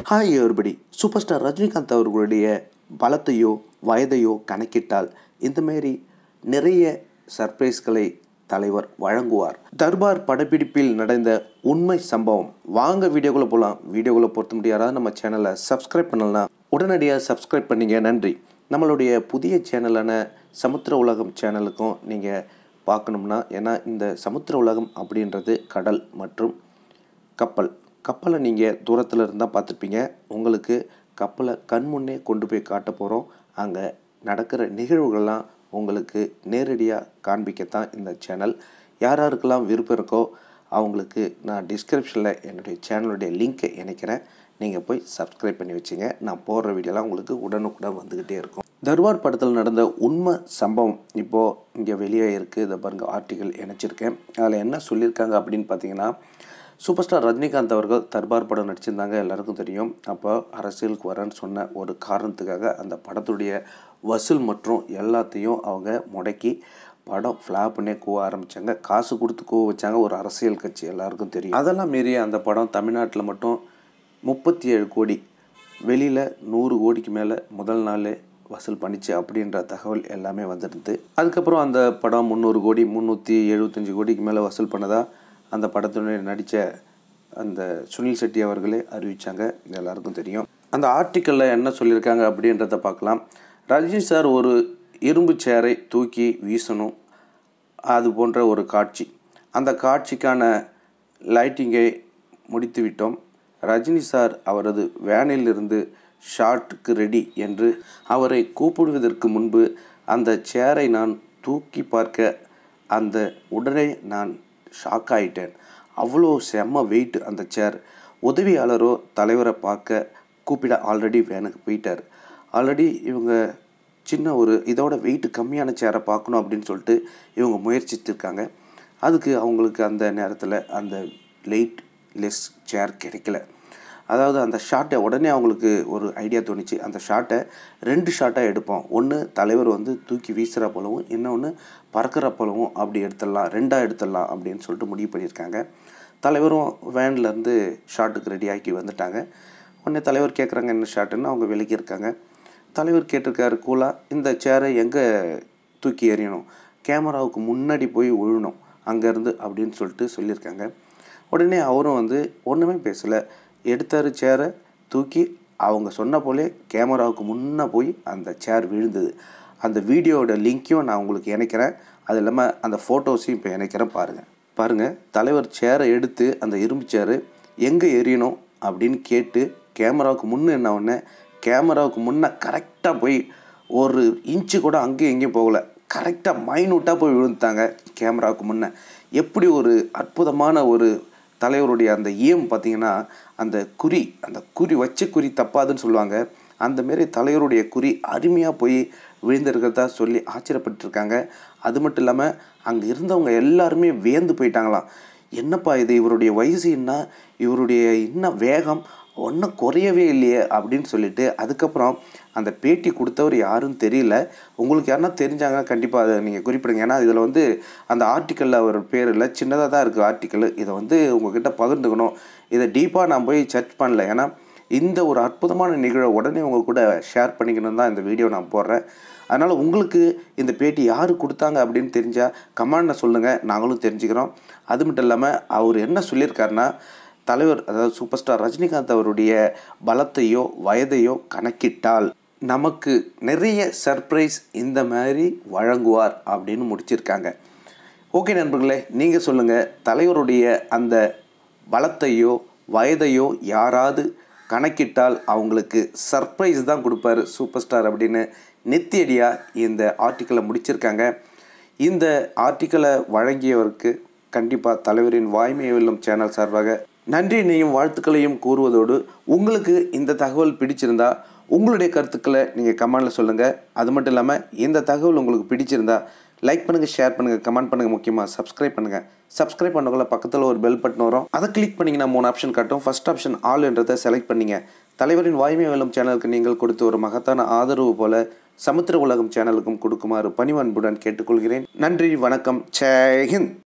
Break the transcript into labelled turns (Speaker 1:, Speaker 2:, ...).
Speaker 1: hi everybody super star Rajinikanth அவர்களுடைய பலத்தையோ வயதையோ கணக்கிட்டால் இந்த மாதிரி நிறைய சர்ப்ரைஸ்களை தலைவர் வழங்குவார் தர்பார் படப்பிடிப்பில் நடந்த உண்மை சம்பவம் வாங்க வீடியோக்குள்ளே போகலாம் வீடியோக்குள்ளே பொறுத்த முடியாத நம்ம சேனலை சப்ஸ்கிரைப் பண்ணலாம் உடனடியாக சப்ஸ்கிரைப் பண்ணீங்க நன்றி நம்மளுடைய புதிய சேனலான சமுத்திர உலகம் சேனலுக்கும் நீங்கள் பார்க்கணும்னா ஏன்னா இந்த சமுத்திர உலகம் அப்படின்றது கடல் மற்றும் கப்பல் கப்பலை நீங்கள் தூரத்தில் இருந்தால் பார்த்துருப்பீங்க உங்களுக்கு கப்பலை கண் முன்னே கொண்டு போய் காட்ட போகிறோம் அங்கே நடக்கிற நிகழ்வுகள்லாம் உங்களுக்கு நேரடியாக காண்பிக்கத்தான் இந்த சேனல் யார் யாருக்கெல்லாம் விருப்பம் இருக்கோ அவங்களுக்கு நான் டிஸ்கிரிப்ஷனில் என்னுடைய சேனலுடைய லிங்க்கை இணைக்கிறேன் நீங்கள் போய் சப்ஸ்கிரைப் பண்ணி வச்சுங்க நான் போடுற வீடியோலாம் உங்களுக்கு உடனுக்குடன் வந்துக்கிட்டே இருக்கும் தர்பார் படத்தில் நடந்த உண்மை சம்பவம் இப்போது இங்கே வெளியே இருக்குது இதை பாருங்கள் ஆர்டிக்கல் இணைச்சிருக்கேன் அதில் என்ன சொல்லியிருக்காங்க அப்படின்னு பார்த்தீங்கன்னா சூப்பர் ஸ்டார் ரஜினிகாந்த் அவர்கள் தர்பார் படம் நடிச்சிருந்தாங்க எல்லாருக்கும் தெரியும் அப்போ அரசியலுக்கு வரேன்னு சொன்ன ஒரு காரணத்துக்காக அந்த படத்துடைய வசூல் மற்றும் எல்லாத்தையும் அவங்க முடக்கி படம் ஃப்ளாப் பண்ணே கூவ ஆரம்பித்தாங்க காசு கொடுத்து கூவ வச்சாங்க ஒரு அரசியல் கட்சி எல்லாருக்கும் தெரியும் அதெல்லாம் மீறி அந்த படம் தமிழ்நாட்டில் மட்டும் முப்பத்தி ஏழு கோடி வெளியில் நூறு கோடிக்கு மேலே முதல் நாளே வசூல் பண்ணிச்சு அப்படின்ற தகவல் எல்லாமே வந்துருந்து அதுக்கப்புறம் அந்த படம் முந்நூறு கோடி முந்நூற்றி எழுபத்தஞ்சி கோடிக்கு மேலே வசூல் பண்ணதா அந்த படத்துடைய நடித்த அந்த சுனில் செட்டி அவர்களே அறிவித்தாங்க எல்லாருக்கும் தெரியும் அந்த ஆர்டிக்கலில் என்ன சொல்லியிருக்காங்க அப்படின்றத பார்க்கலாம் ரஜினி சார் ஒரு இரும்பு சேரை தூக்கி வீசணும் அது போன்ற ஒரு காட்சி அந்த காட்சிக்கான லைட்டிங்கை முடித்து விட்டோம் ரஜினி சார் அவரது வேனில் இருந்து ஷாட்டுக்கு ரெடி என்று அவரை கூப்பிடுவதற்கு முன்பு அந்த சேரை நான் தூக்கி பார்க்க அந்த உடனே நான் ஷாக் ஆயிட்டேன் அவ்வளோ செம்ம வெயிட் அந்த சேர் உதவியாளரோ தலைவரை பார்க்க கூப்பிட ஆல்ரெடி வேனுக்கு போயிட்டார் ஆல்ரெடி இவங்க சின்ன ஒரு இதோட வெயிட் கம்மியான சேரை பார்க்கணும் அப்படின்னு சொல்லிட்டு இவங்க முயற்சித்திருக்காங்க அதுக்கு அவங்களுக்கு அந்த நேரத்தில் அந்த லைட் லெஸ் சேர் கிடைக்கல அதாவது அந்த ஷாட்டை உடனே அவங்களுக்கு ஒரு ஐடியா தோணுச்சு அந்த ஷாட்டை ரெண்டு ஷாட்டாக எடுப்போம் ஒன்று தலைவர் வந்து தூக்கி வீசுகிற போலவும் இன்னொன்று பறக்கிற போலவும் அப்படி எடுத்துடலாம் ரெண்டாக எடுத்துடலாம் அப்படின்னு சொல்லிட்டு முடிவு பண்ணியிருக்காங்க தலைவரும் வேன்லேருந்து ஷாட்டுக்கு ரெடி ஆக்கி வந்துட்டாங்க உடனே தலைவர் கேட்குறாங்க என்ன ஷாட்டுன்னு அவங்க விலகி இருக்காங்க தலைவர் கேட்டிருக்காரு கூலாக இந்த சேரை எங்கே தூக்கி எறியணும் கேமராவுக்கு முன்னாடி போய் விழணும் அங்கேருந்து அப்படின்னு சொல்லிட்டு சொல்லியிருக்காங்க உடனே அவரும் வந்து ஒன்றுமே பேசலை எடுத்தார் சேரை தூக்கி அவங்க சொன்ன போலே கேமராவுக்கு முன்னே போய் அந்த சேர் விழுந்தது அந்த வீடியோவோட லிங்க்கையும் நான் உங்களுக்கு இணைக்கிறேன் அது இல்லாமல் அந்த ஃபோட்டோஸையும் இப்போ இணைக்கிறேன் பாருங்கள் பாருங்கள் தலைவர் சேரை எடுத்து அந்த இரும்பு சேரு எங்கே எரியணும் அப்படின்னு கேட்டு கேமராவுக்கு முன்னே என்ன உடனே கேமராவுக்கு முன்னே கரெக்டாக போய் ஒரு இன்ச்சு கூட அங்கேயும் எங்கேயும் போகலை கரெக்டாக மைனூட்டாக போய் விழுந்துட்டாங்க கேமராவுக்கு முன்னே எப்படி ஒரு அற்புதமான ஒரு தலைவருடைய அந்த ஏம் பார்த்திங்கன்னா அந்த குறி அந்த குறி வச்ச குறி தப்பாதுன்னு சொல்லுவாங்க அந்த மாரி தலைவருடைய குறி அருமையாக போய் விழுந்திருக்கிறதா சொல்லி ஆச்சரியப்பட்டிருக்காங்க அது மட்டும் இல்லாமல் அங்கே இருந்தவங்க எல்லாருமே வியந்து போயிட்டாங்களாம் என்னப்பா இது இவருடைய வயசு என்ன இவருடைய இன்னும் வேகம் ஒன்றும் குறையவே இல்லையே அப்படின்னு சொல்லிட்டு அதுக்கப்புறம் அந்த பேட்டி கொடுத்தவர் யாருன்னு தெரியல உங்களுக்கு யாருன்னா தெரிஞ்சாங்க கண்டிப்பாக அதை நீங்கள் குறிப்பிடுங்க ஏன்னா இதில் வந்து அந்த ஆர்டிக்கலில் அவர் பேர் இல்லை சின்னதாக தான் இருக்குது ஆர்டிக்கல் இதை வந்து உங்ககிட்ட பகிர்ந்துக்கணும் இதை டீப்பாக நான் போய் சர்ச் பண்ணல ஏன்னா இந்த ஒரு அற்புதமான நிகழ்வை உடனே உங்கள் கூட ஷேர் பண்ணிக்கணும் தான் இந்த வீடியோ நான் போடுறேன் அதனால் உங்களுக்கு இந்த பேட்டி யார் கொடுத்தாங்க அப்படின்னு தெரிஞ்சால் கமெண்டில் சொல்லுங்கள் நாங்களும் தெரிஞ்சுக்கிறோம் அது மட்டும் இல்லாமல் அவர் என்ன சொல்லியிருக்காருன்னா தலைவர் அதாவது சூப்பர் ஸ்டார் ரஜினிகாந்த் அவருடைய பலத்தையோ வயதையோ கணக்கிட்டால் நமக்கு நிறைய சர்ப்ரைஸ் இந்த மாதிரி வழங்குவார் அப்படின்னு முடிச்சிருக்காங்க ஓகே நண்பர்களே நீங்கள் சொல்லுங்கள் தலைவருடைய அந்த பலத்தையோ வயதையோ யாராவது கணக்கிட்டால் அவங்களுக்கு சர்ப்ரைஸ் தான் கொடுப்பாரு சூப்பர் ஸ்டார் அப்படின்னு நெத்தியடியாக இந்த ஆர்டிக்கலை முடிச்சிருக்காங்க இந்த ஆர்டிக்கலை வழங்கியவருக்கு கண்டிப்பாக தலைவரின் வாய்மை வெல்லும் சேனல் சார்பாக நன்றியினையும் வாழ்த்துக்களையும் கூறுவதோடு உங்களுக்கு இந்த தகவல் பிடிச்சிருந்தா உங்களுடைய கருத்துக்களை நீங்கள் கமெண்டில் சொல்லுங்கள் அது மட்டும் இல்லாமல் இந்த தகவல் உங்களுக்கு பிடிச்சிருந்தா லைக் பண்ணுங்கள் ஷேர் பண்ணுங்கள் கமெண்ட் பண்ணுங்கள் முக்கியமாக சப்ஸ்கிரைப் பண்ணுங்கள் சப்ஸ்கிரைப் பண்ணக்குள்ள பக்கத்தில் ஒரு பெல் பட்டன் வரும் அதை கிளிக் பண்ணிங்கன்னா மூணு ஆப்ஷன் காட்டும் ஃபஸ்ட் ஆப்ஷன் ஆல் என்றதை செலக்ட் பண்ணிங்க தலைவரின் வாய்மை வெல்லும் சேனலுக்கு நீங்கள் கொடுத்த ஒரு மகத்தான ஆதரவு போல சமுத்திர உலகம் சேனலுக்கும் கொடுக்குமாறு பணிவன்புடன் கேட்டுக்கொள்கிறேன் நன்றி வணக்கம் ஜெய் ஹிந்த்